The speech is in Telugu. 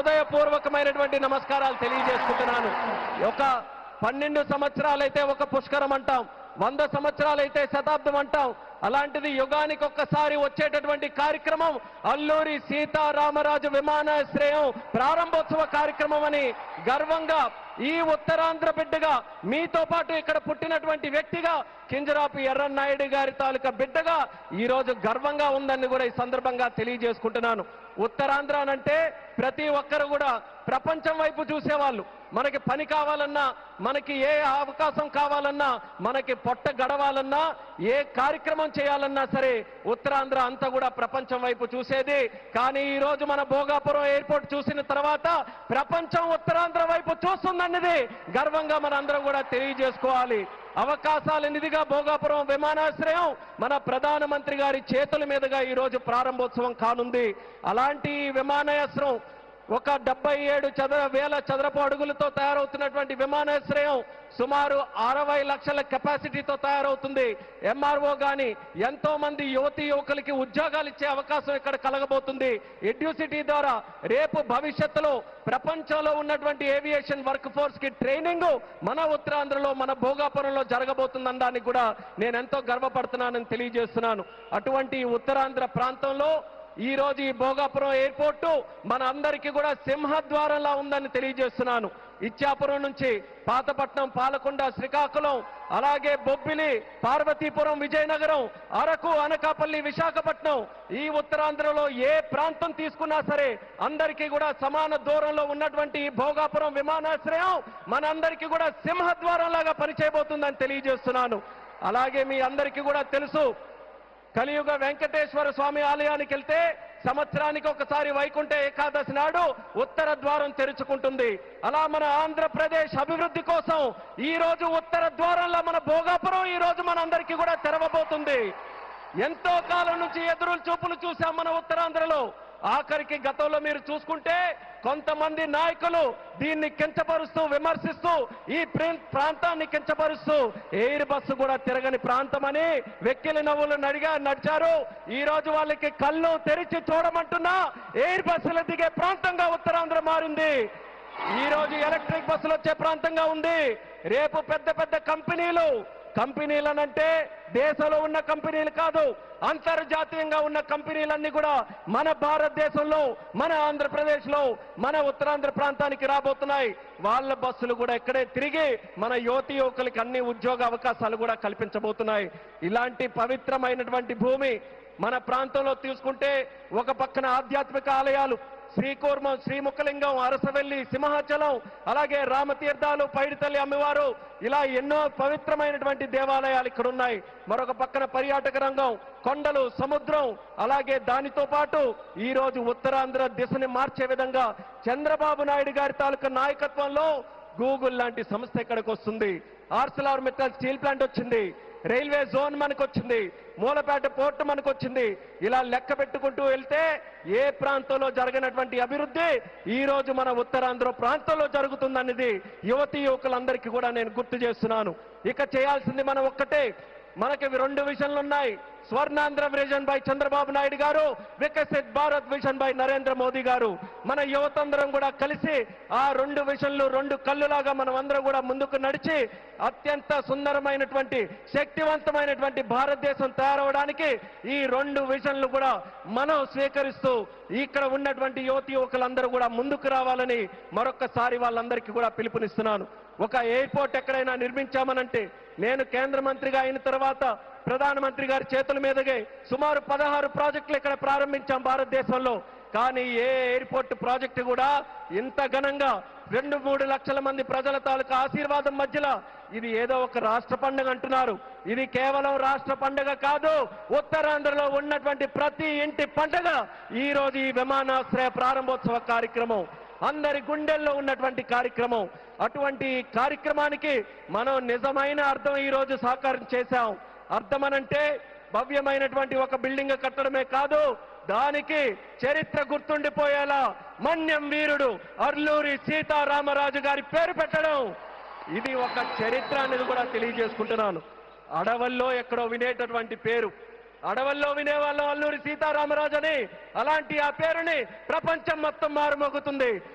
హృదయపూర్వకమైనటువంటి నమస్కారాలు తెలియజేసుకుంటున్నాను ఒక పన్నెండు సంవత్సరాలైతే ఒక పుష్కరం అంటాం వంద సంవత్సరాలైతే శతాబ్దం అంటాం అలాంటిది యుగానికి ఒక్కసారి వచ్చేటటువంటి కార్యక్రమం అల్లూరి సీతారామరాజు విమానాశ్రయం ప్రారంభోత్సవ కార్యక్రమం అని గర్వంగా ఈ ఉత్తరాంధ్ర బిడ్డగా మీతో పాటు ఇక్కడ పుట్టినటువంటి వ్యక్తిగా కింజరాపు ఎర్రన్నాయుడు గారి తాలూకా బిడ్డగా ఈ రోజు గర్వంగా ఉందని కూడా ఈ సందర్భంగా తెలియజేసుకుంటున్నాను ఉత్తరాంధ్ర అనంటే ప్రతి ఒక్కరు కూడా ప్రపంచం వైపు చూసేవాళ్ళు మనకి పని కావాలన్నా మనకి ఏ అవకాశం కావాలన్నా మనకి పొట్ట గడవాలన్నా ఏ కార్యక్రమం చేయాలన్నా సరే ఉత్తరాంధ్ర అంతా కూడా ప్రపంచం వైపు చూసేది కానీ ఈ రోజు మన భోగాపురం ఎయిర్పోర్ట్ చూసిన తర్వాత ప్రపంచం ఉత్తరాంధ్ర వైపు చూస్తుందన్నది గర్వంగా మనందరం కూడా తెలియజేసుకోవాలి అవకాశాల నిధిగా భోగాపురం విమానాశ్రయం మన ప్రధానమంత్రి గారి చేతుల మీదుగా ఈ రోజు ప్రారంభోత్సవం కానుంది అలాంటి ఈ విమానాశ్రయం ఒక డెబ్బై ఏడు చదర వేల చదరపు అడుగులతో తయారవుతున్నటువంటి విమానాశ్రయం సుమారు అరవై లక్షల కెపాసిటీతో తయారవుతుంది ఎంఆర్ఓ గాని ఎంతో మంది యువతి యువకులకి ఉద్యోగాలు ఇచ్చే అవకాశం ఇక్కడ కలగబోతుంది ఎడ్యూసిటీ ద్వారా రేపు భవిష్యత్తులో ప్రపంచంలో ఉన్నటువంటి ఏవియేషన్ వర్క్ ఫోర్స్ కి ట్రైనింగ్ మన ఉత్తరాంధ్రలో మన భోగాపురంలో జరగబోతుందనడానికి కూడా నేను ఎంతో గర్వపడుతున్నానని తెలియజేస్తున్నాను అటువంటి ఈ ఉత్తరాంధ్ర ప్రాంతంలో ఈ రోజు ఈ భోగాపురం ఎయిర్పోర్టు మన అందరికీ కూడా సింహద్వారంలా ఉందని తెలియజేస్తున్నాను ఇచ్చాపురం నుంచి పాతపట్నం పాలకొండ శ్రీకాకుళం అలాగే బొబ్బిలి పార్వతీపురం విజయనగరం అరకు అనకాపల్లి విశాఖపట్నం ఈ ఉత్తరాంధ్రలో ఏ ప్రాంతం తీసుకున్నా సరే అందరికీ కూడా సమాన దూరంలో ఉన్నటువంటి ఈ భోగాపురం విమానాశ్రయం మనందరికీ కూడా సింహద్వారం లాగా పనిచేయబోతుందని తెలియజేస్తున్నాను అలాగే మీ అందరికీ కూడా తెలుసు కలియుగ వెంకటేశ్వర స్వామి ఆలయానికి వెళ్తే సంవత్సరానికి ఒకసారి వైకుంఠ ఏకాదశి నాడు ఉత్తర ద్వారం తెరుచుకుంటుంది అలా మన ఆంధ్రప్రదేశ్ అభివృద్ధి కోసం ఈ రోజు ఉత్తర ద్వారంలో మన భోగాపురం ఈ రోజు మనందరికీ కూడా తెరవబోతుంది ఎంతో కాలం నుంచి ఎదురు చూపులు చూసాం మన ఉత్తరాంధ్రలో ఆఖరికి గతంలో మీరు చూసుకుంటే కొంతమంది నాయకులు దీన్ని కించపరుస్తూ విమర్శిస్తూ ఈ ప్రిన్- ప్రాంతాన్ని కించపరుస్తూ ఎయిర్ బస్సు కూడా తిరగని ప్రాంతమని వెక్కిలి నవ్వులు నడిగా నడిచారు ఈ రోజు వాళ్ళకి కళ్ళు తెరిచి చూడమంటున్నా ఎయిర్ బస్సులు దిగే ప్రాంతంగా ఉత్తరాంధ్ర మారింది ఈ రోజు ఎలక్ట్రిక్ బస్సులు వచ్చే ప్రాంతంగా ఉంది రేపు పెద్ద పెద్ద కంపెనీలు కంపెనీలనంటే దేశంలో ఉన్న కంపెనీలు కాదు అంతర్జాతీయంగా ఉన్న కంపెనీలన్నీ కూడా మన భారతదేశంలో మన ఆంధ్రప్రదేశ్ లో మన ఉత్తరాంధ్ర ప్రాంతానికి రాబోతున్నాయి వాళ్ళ బస్సులు కూడా ఇక్కడే తిరిగి మన యువతి యువకులకి అన్ని ఉద్యోగ అవకాశాలు కూడా కల్పించబోతున్నాయి ఇలాంటి పవిత్రమైనటువంటి భూమి మన ప్రాంతంలో తీసుకుంటే ఒక పక్కన ఆధ్యాత్మిక ఆలయాలు శ్రీకూర్మం శ్రీముఖలింగం అరసవెల్లి సింహాచలం అలాగే రామతీర్థాలు పైడితల్లి అమ్మవారు ఇలా ఎన్నో పవిత్రమైనటువంటి దేవాలయాలు ఇక్కడ ఉన్నాయి మరొక పక్కన పర్యాటక రంగం కొండలు సముద్రం అలాగే దానితో పాటు ఈ రోజు ఉత్తరాంధ్ర దిశని మార్చే విధంగా చంద్రబాబు నాయుడు గారి తాలూకా నాయకత్వంలో గూగుల్ లాంటి సంస్థ ఇక్కడికి వస్తుంది ఆర్సలార్ మెటల్ స్టీల్ ప్లాంట్ వచ్చింది రైల్వే జోన్ మనకు వచ్చింది మూలపేట పోర్టు మనకు వచ్చింది ఇలా లెక్క పెట్టుకుంటూ వెళ్తే ఏ ప్రాంతంలో జరగనటువంటి అభివృద్ధి ఈ రోజు మన ఉత్తరాంధ్ర ప్రాంతంలో జరుగుతుందన్నది యువతి యువకులందరికీ కూడా నేను గుర్తు చేస్తున్నాను ఇక చేయాల్సింది మనం ఒక్కటే మనకి రెండు విషన్లు ఉన్నాయి Swarnandhra vision by Chandrababu Naidu garu Viksit Bharat vision by Narendra Modi garu మన యువతందరం కూడా కలిసి ఆ రెండు విషన్లు రెండు కళ్ళులాగా మనం అందరం కూడా ముందుకు నడిచి అత్యంత సుందరమైనటువంటి శక్తివంతమైనటువంటి భారతదేశం తయారవడానికి ఈ రెండు విజన్లు కూడా మనం స్వీకరిస్తూ ఇక్కడ ఉన్నటువంటి యువతి యువకులందరూ కూడా ముందుకు రావాలని మరొక్కసారి వాళ్ళందరికీ కూడా పిలుపునిస్తున్నాను ఒక ఎయిర్పోర్ట్ ఎక్కడైనా నిర్మించామనంటే నేను కేంద్ర మంత్రిగా అయిన తర్వాత ప్రధానమంత్రి గారి చేతుల మీదుగా సుమారు పదహారు ప్రాజెక్టులు ఇక్కడ ప్రారంభించాం భారతదేశంలో కానీ ఏ ఎయిర్పోర్ట్ ప్రాజెక్టు కూడా ఇంత ఘనంగా రెండు మూడు లక్షల మంది ప్రజల తాలూకా ఆశీర్వాదం మధ్యలో ఇది ఏదో ఒక రాష్ట్ర పండుగ అంటున్నారు ఇది కేవలం రాష్ట్ర పండుగ కాదు ఉత్తరాంధ్రలో ఉన్నటువంటి ప్రతి ఇంటి పండుగ ఈ రోజు ఈ విమానాశ్రయ ప్రారంభోత్సవ కార్యక్రమం అందరి గుండెల్లో ఉన్నటువంటి కార్యక్రమం అటువంటి ఈ కార్యక్రమానికి మనం నిజమైన అర్థం ఈ రోజు సాకారం చేశాం అర్థమనంటే భవ్యమైనటువంటి ఒక బిల్డింగ్ కట్టడమే కాదు దానికి చరిత్ర గుర్తుండిపోయేలా మన్యం వీరుడు అర్లూరి సీతారామరాజు గారి పేరు పెట్టడం ఇది ఒక చరిత్ర అనేది కూడా తెలియజేసుకుంటున్నాను అడవుల్లో ఎక్కడో వినేటటువంటి పేరు అడవుల్లో వినేవాళ్ళం అల్లూరి సీతారామరాజు అని అలాంటి ఆ పేరుని ప్రపంచం మొత్తం మారుమోగుతుంది